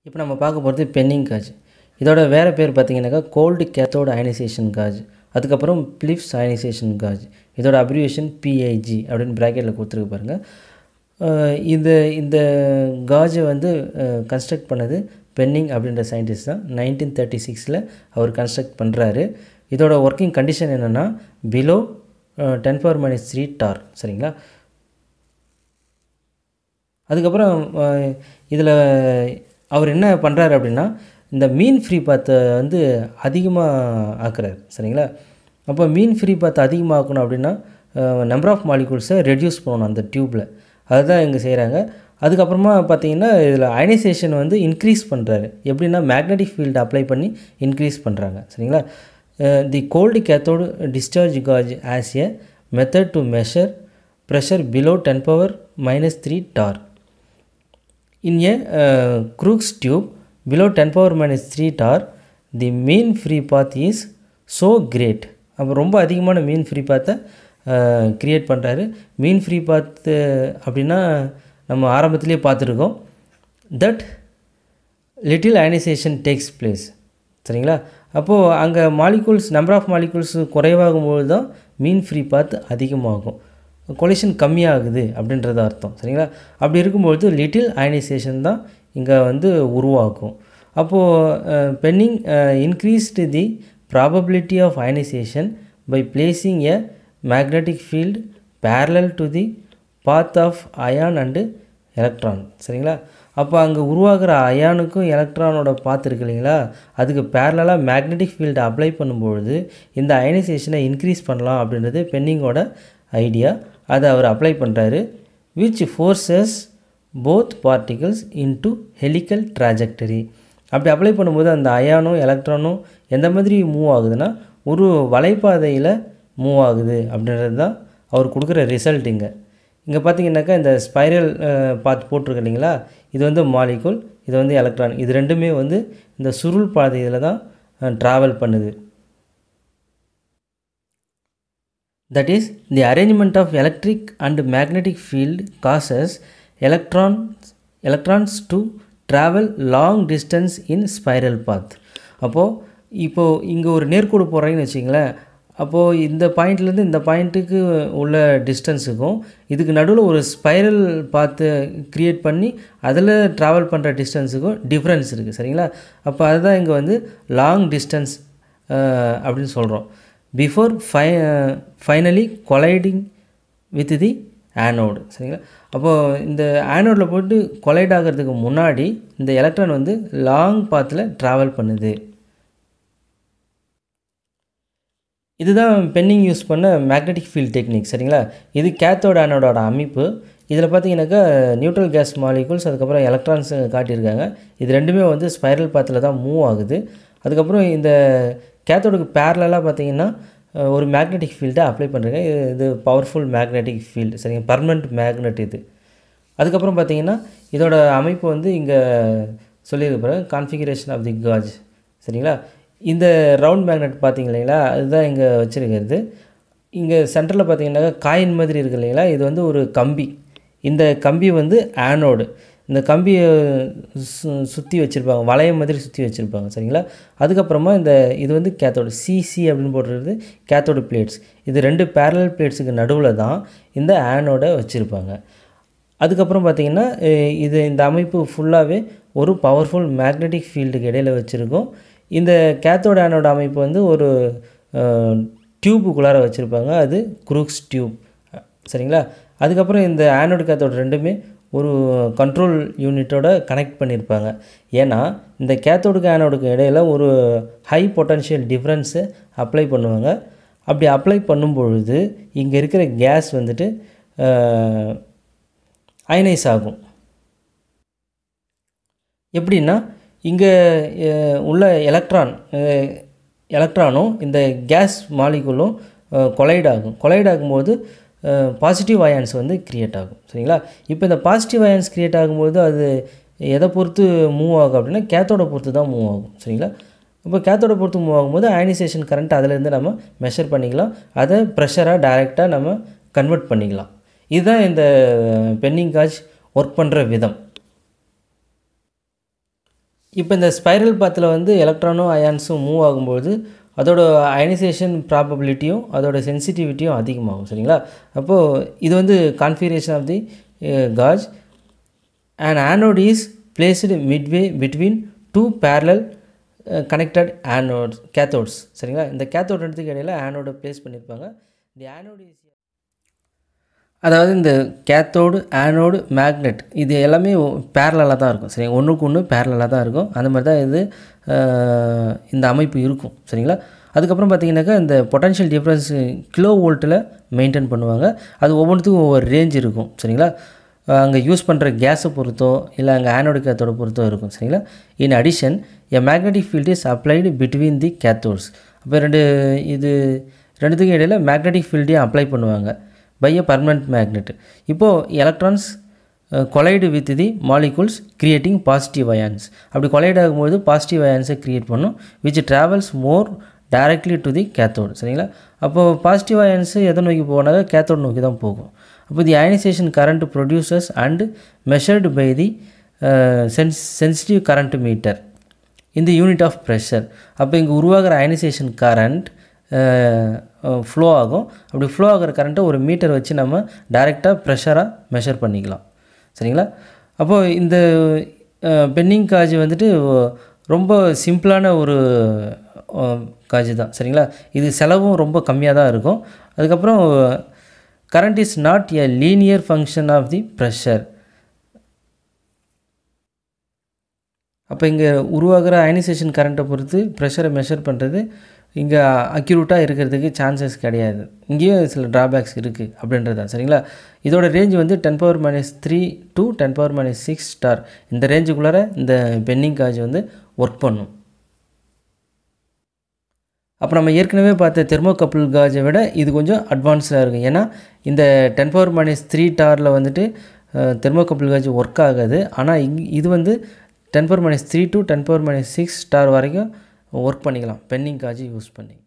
இப்போ நம்ம பார்க்க போகிறது பென்னிங் காஜ் இதோட வேறு பேர் பார்த்தீங்கன்னாக்கா கோல்டு கேத்தோட அயனைசேஷன் காஜ் அதுக்கப்புறம் பிலிப்ஸ் அயனைசேஷன் காஜ் இதோட அப்ரிவேஷன் பிஐஜி அப்படின்னு ப்ராக்கெட்டில் கொடுத்துருக்கு பாருங்கள் அஹ் இந்த இந்த காஜை வந்து கன்ஸ்ட்ரக்ட் பண்ணது பென்னிங் அப்படின்ற சயின்டிஸ்ட் தான் நைன்டீன் தேர்ட்டி சிக்ஸில் அவர் கன்ஸ்ட்ரக்ட் பண்ணுறாரு இதோட ஒர்க்கிங் கண்டிஷன் என்னென்னா below ten power minus three torr சரிங்களா அதுக்கப்புறம் இதில் அவர் என்ன பண்ணுறாரு அப்படின்னா இந்த மீன் ஃப்ரீ பாத்தை வந்து அதிகமாக ஆக்குறாரு சரிங்களா அப்போ மீன் ஃப்ரீ பாத்தை அதிகமாக்கணும் அப்படின்னா நம்பர் ஆஃப் மாலிகூல்ஸை ரெடியூஸ் பண்ணணும் அந்த டியூப்பில் அதுதான் இங்கே செய்கிறாங்க அதுக்கப்புறமா பார்த்தீங்கன்னா இதில் அயனைசேஷன் வந்து இன்க்ரீஸ் பண்ணுறாரு எப்படின்னா மேக்னெட்டிக் ஃபீல்டு அப்ளை பண்ணி இன்க்ரீஸ் பண்ணுறாங்க சரிங்களா the cold cathode discharge gauge as a method to measure pressure below ten power minus three torr In a uh, Crookes tube below 10 power minus 3 tar, the mean free path is so great. அப்போ ரொம்ப அதிகமான மீன் free பாத்தை create பண்ணுறாரு மீன் free பாத்து அப்படின்னா நம்ம ஆரம்பத்திலே பார்த்துருக்கோம் that little ionisation takes place சரிங்களா அப்போது அங்கே மாலிகூல்ஸ் நம்பர் ஆஃப் மாலிகூல்ஸ் குறைவாகும்போது தான் மீன் ஃப்ரீ பாத் அதிகமாகும் கொலிஷன் கம்மியாகுது அப்படின்றது அர்த்தம் சரிங்களா அப்படி இருக்கும்பொழுது லிட்டில் அயனைசேஷன் தான் இங்கே வந்து உருவாக்கும் அப்போது Penning increased the probability of ionisation by placing a magnetic field parallel to the path of ion and electron சரிங்களா அப்போ அங்கே உருவாகிற அயானுக்கும் எலக்ட்ரானோட பாத்து இருக்கு இல்லைங்களா அதுக்கு பேரலாக மேக்னெட்டிக் ஃபீல்டை அப்ளை பண்ணும்பொழுது இந்த அயனைசேஷனை இன்க்ரீஸ் பண்ணலாம் அப்படின்றது பென்னிங்கோட ஐடியா அதை அவர் அப்ளை பண்ணுறாரு which forces both particles into helical trajectory அப்படி அப்ளை பண்ணும்போது அந்த அயானும் எலக்ட்ரானும் எந்த மாதிரி மூவ் ஆகுதுன்னா ஒரு வலைப்பாதையில் மூவ் ஆகுது அப்படின்றது தான் அவர் கொடுக்குற ரிசல்ட் இங்கே இங்கே பார்த்தீங்கன்னாக்கா இந்த ஸ்பைரல் பாத் போட்டிருக்கு இல்லைங்களா இது வந்து மாலிகுல் இது வந்து எலக்ட்ரான் இது ரெண்டுமே வந்து இந்த சுருள் பாதையில் தான் ட்ராவல் பண்ணுது that is the arrangement of electric and magnetic field causes electrons electrons to travel long distance in spiral path அப்போது இப்போது இங்கே ஒரு நேர்கோடு போடுறீங்கன்னு வச்சிங்களேன் அப்போது இந்த பாயிண்ட்லேருந்து இந்த பாயிண்ட்டுக்கு உள்ள டிஸ்டன்ஸுக்கும் இதுக்கு நடுவில் ஒரு ஸ்பைரல் பார்த்து க்ரியேட் பண்ணி அதில் ட்ராவல் பண்ணுற டிஸ்டன்ஸுக்கும் டிஃப்ரென்ஸ் இருக்குது சரிங்களா அப்போ அதுதான் இங்கே வந்து லாங் டிஸ்டன்ஸ் அப்படின்னு சொல்கிறோம் பிஃபோர் ஃபை finally colliding with the anode சரிங்களா அப்போது இந்த ஆனோடில் போட்டு கொலைட் ஆகிறதுக்கு முன்னாடி இந்த எலக்ட்ரான் வந்து லாங் பாத்தில் ட்ராவல் பண்ணுது இதுதான் பென்னிங் யூஸ் பண்ண மேக்னெட்டிக் ஃபீல்ட் டெக்னிக் சரிங்களா இது கேத்தோட ஆனோடோட அமைப்பு இதில் பார்த்தீங்கன்னாக்கா நியூட்ரல் கேஸ் மாலிகூல்ஸ் அதுக்கப்புறம் எலக்ட்ரான்ஸ் காட்டியிருக்காங்க இது ரெண்டுமே வந்து ஸ்பைரல் பாத்தில் தான் மூவ் ஆகுது அதுக்கப்புறம் இந்த கேத்தோடுக்கு பேரலாக பார்த்தீங்கன்னா ஒரு மேக்னெட்டிக் ஃபீல்டை அப்ளை பண்ணுறேங்க இது பவர்ஃபுல் மேக்னெட்டிக் ஃபீல்டு சரிங்க பர்மனெண்ட் மேக்னெட் இது அதுக்கப்புறம் பார்த்தீங்கன்னா இதோட அமைப்பு வந்து இங்கே சொல்லியிருக்க கான்ஃபிகரேஷன் ஆஃப் தி காஜ் சரிங்களா இந்த ரவுண்ட் மேக்னெட் பார்த்தீங்க இல்லைங்களா அதுதான் இங்கே வச்சுருக்கிறது இங்கே சென்டரில் பார்த்தீங்கன்னாக்கா காயின் மாதிரி இருக்கு இல்லைங்களா இது வந்து ஒரு கம்பி இந்த கம்பி வந்து ஆனோடு இந்த கம்பியை சு சுற்றி வச்சுருப்பாங்க வளையம் மாதிரி சுற்றி வச்சுருப்பாங்க சரிங்களா அதுக்கப்புறமா இந்த இது வந்து கேத்தோடு சிசி அப்படின்னு போடுறது கேத்தோடு பிளேட்ஸ் இது ரெண்டு பேரலல் பிளேட்ஸுக்கு நடுவில் தான் இந்த ஆனோட வச்சுருப்பாங்க அதுக்கப்புறம் பார்த்திங்கன்னா இது இந்த அமைப்பு ஃபுல்லாகவே ஒரு பவர்ஃபுல் மேக்னெட்டிக் ஃபீல்டுக்கு இடையில் வச்சுருக்கோம் இந்த கேத்தோட ஆனோட அமைப்பு வந்து ஒரு டியூப்புக்குள்ளார வச்சுருப்பாங்க அது குரூக்ஸ் டியூப் சரிங்களா அதுக்கப்புறம் இந்த ஆனோடு கேத்தோட ரெண்டுமே ஒரு கண்ட்ரோல் யூனிட்டோட கனெக்ட் பண்ணியிருப்பாங்க ஏன்னா இந்த கேத்தோடுக்கு ஆனோடுக்கு இடையில் ஒரு ஹை பொட்டன்ஷியல் டிஃப்ரென்ஸை அப்ளை பண்ணுவாங்க அப்படி அப்ளை பண்ணும் பொழுது இங்கே இருக்கிற கேஸ் வந்துட்டு அயனைஸ் ஆகும் எப்படின்னா இங்கே உள்ள எலக்ட்ரான் எலக்ட்ரானும் இந்த கேஸ் மாலிகுலும் கொலைட் ஆகும் கொலைட் ஆகும்போது பாசிட்டிவ் அயான்ஸ் வந்து க்ரியேட் ஆகும் சரிங்களா இப்போ இந்த பாசிட்டிவ் அயான்ஸ் க்ரியேட் ஆகும்போது அது எதை பொறுத்து மூவ் ஆகும் அப்படின்னா கேத்தோட பொறுத்து தான் மூவ் ஆகும் சரிங்களா இப்போ கேத்தோட பொறுத்து மூவ் ஆகும்போது அயனைசேஷன் கரண்ட் அதிலேருந்து நம்ம மெஷர் பண்ணிக்கலாம் அதை ப்ரெஷராக டைரெக்டாக நம்ம கன்வெர்ட் பண்ணிக்கலாம் இதுதான் இந்த பென்னிங் காஜ் ஒர்க் பண்ணுற விதம் இப்போ இந்த ஸ்பைரல் பாத்தில் வந்து எலக்ட்ரானும் அயான்ஸும் மூவ் ஆகும்போது அதோட அயனைசேஷன் ப்ராபபிலிட்டியும் அதோட சென்சிட்டிவிட்டியும் அதிகமாகும் சரிங்களா அப்போது இது வந்து configuration of the gauge and anode is placed midway between two parallel connected anodes cathodes சரிங்களா இந்த கேத்தோட் ரெண்டுத்துக்கு இடையில் ஆனோடை ப்ளேஸ் பண்ணியிருப்பாங்க தி ஆனோட் இஸ் அதாவது இந்த கேத்தோடு ஆனோடு மேக்னெட் இது எல்லாமே பேரலாக தான் இருக்கும் சரிங்களா ஒன்றுக்கு ஒன்று பேரலாக தான் இருக்கும் அந்த மாதிரி தான் இது அஹ், இந்த அமைப்பு இருக்கும் சரிங்களா அதுக்கப்புறம் பார்த்தீங்கன்னாக்கா இந்த பொட்டன்ஷியல் டிஃப்ரென்ஸ் கிலோ வோல்ட்டில் மெயின்டைன் பண்ணுவாங்க அது ஒவ்வொன்றுத்துக்கும் ஒவ்வொரு ரேஞ்ச் இருக்கும் சரிங்களா அங்கே யூஸ் பண்ணுற கேஸை பொறுத்தோ இல்லை அங்கே ஆனோடு கேத்தோட பொறுத்தோ இருக்கும் சரிங்களா in addition a magnetic field is applied between the cathodes அப்போ ரெண்டு இது ரெண்டுத்துக்கும் இடையில் மேக்னெட்டிக் ஃபீல்டையும் அப்ளை பண்ணுவாங்க பை எ பர்மனண்ட் மேக்னெட் இப்போது electrons collide with the molecules creating positive ions அப்படி கொலைட் ஆகும்போது பாசிட்டிவ் அயான்ஸை கிரியேட் பண்ணும் which travels more directly to the cathode சரிங்களா அப்போது பாசிட்டிவ் அயான்ஸு எதை நோக்கி போனாக்க கேத்தோடு நோக்கி தான் போகும் அப்போ the ionisation current producers and measured by the sense sensitive current meter இந்த யூனிட் ஆஃப் ப்ரெஷர் அப்போ இங்கே உருவாகிற அயனைசேஷன் கரண்ட் ஃப்ளோ ஆகும் அப்படி ஃப்ளோ ஆகிற கரண்ட்டை ஒரு மீட்டர் வச்சு நம்ம டைரெக்டாக ப்ரெஷராக மெஷர் பண்ணிக்கலாம் சரிங்களா அப்போது இந்த பென்னிங் காஜ் வந்துட்டு ரொம்ப சிம்பிளான ஒரு காஜ் தான் சரிங்களா இது செலவும் ரொம்ப கம்மியாக தான் இருக்கும் அதுக்கப்புறம் current is not a linear function of the pressure அப்போ இங்கே உருவாகிற அயனைசேஷன் கரண்ட்டை பொறுத்து ப்ரெஷரை மெஷர் பண்ணுறது இங்கே அக்யூரேட்டாக இருக்கிறதுக்கு சான்சஸ் கிடையாது இங்கேயும் சில ட்ராபேக்ஸ் இருக்குது அப்படின்றது தான் சரிங்களா இதோட ரேஞ்ச் வந்து ten power minus three to ten power minus six torr இந்த ரேஞ்சுக்குள்ளார இந்த பென்னிங் காஜ் வந்து ஒர்க் பண்ணும் அப்போ நம்ம ஏற்கனவே பார்த்த தெர்மோகப்பிள் காஜை விட இது கொஞ்சம் அட்வான்ஸ்டாக இருக்கும் ஏன்னா இந்த டென் பவர் மைனஸ் த்ரீ டாரில் வந்துட்டு தெர்மோகப்பிள் காஜ் ஒர்க் ஆகாது ஆனால் இங் இது வந்து ten power minus three to ten power minus six torr வரைக்கும் ஒர்க் பண்ணிக்கலாம் பென்னிங் காஜ் யூஸ் பண்ணி